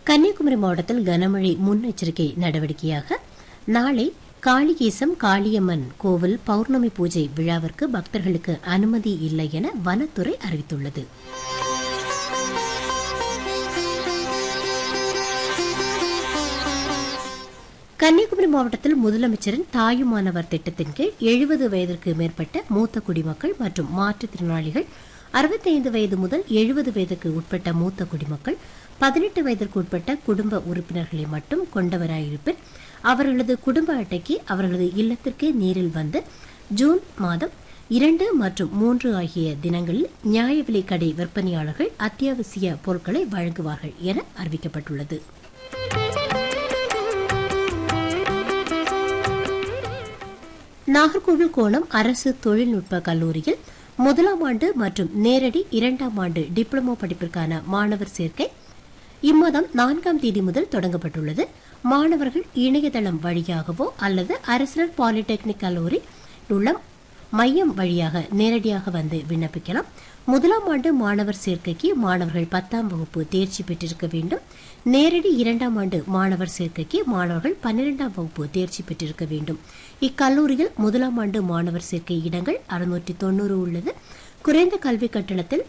கன்னியாகுமரி மாவட்டத்தில் கனமழை முன்னெச்சரிக்கை நடவடிக்கையாக நாளை காளிகேசம் காளியம்மன் கோவில் பௌர்ணமி பூஜை விழாவிற்கு பக்தர்களுக்கு அனுமதி இல்லை என வனத்துறை அறிவித்துள்ளது கன்னியாகுமரி மாவட்டத்தில் முதலமைச்சரின் தாயுமானவர் திட்டத்தின் கீழ் எழுபது வயதிற்கு மேற்பட்ட மூத்த குடிமக்கள் மற்றும் மாற்றுத்திறனாளிகள் அறுபத்தைந்து வயது முதல் எழுபது வயதுக்கு உட்பட்ட மூத்த குடிமக்கள் பதினெட்டு வயதிற்கு உட்பட்ட குடும்ப உறுப்பினர்களை மட்டும் கொண்டவராயிருப்பின் அவர்களது குடும்ப அட்டைக்கு அவர்களது இல்லத்திற்கு நேரில் வந்து ஜூன் மாதம் இரண்டு மற்றும் மூன்று ஆகிய தினங்களில் நியாய விலை கடை விற்பனையாளர்கள் அத்தியாவசிய பொருட்களை வழங்குவார்கள் என அறிவிக்கப்பட்டுள்ளது நாகர்கோவில் கோணம் அரசு தொழில்நுட்ப கல்லூரியில் முதலாம் ஆண்டு மற்றும் நேரடி இரண்டாம் ஆண்டு டிப்ளமோ படிப்பிற்கான மாணவர் சேர்க்கை இம்மாதம் நான்காம் தேதி முதல் தொடங்கப்பட்டுள்ளது மாணவர்கள் இணையதளம் வழியாகவோ அல்லது அரசினர் பாலிடெக்னிக் கல்லூரி உள்ள மையம் வழியாக நேரடியாக வந்து விண்ணப்பிக்கலாம் முதலாம் ஆண்டு மாணவர் சேர்க்கைக்கு மாணவர்கள் பத்தாம் வகுப்பு தேர்ச்சி பெற்றிருக்க வேண்டும் நேரடி இரண்டாம் ஆண்டு மாணவர் சேர்க்கைக்கு மாணவர்கள் பன்னிரெண்டாம் வகுப்பு தேர்ச்சி பெற்றிருக்க வேண்டும் இக்கல்லூரியில் முதலாம் ஆண்டு மாணவர் சேர்க்கை இடங்கள் அறுநூற்றி தொண்ணூறு உள்ளது குறைந்த கல்வி கட்டணத்தில்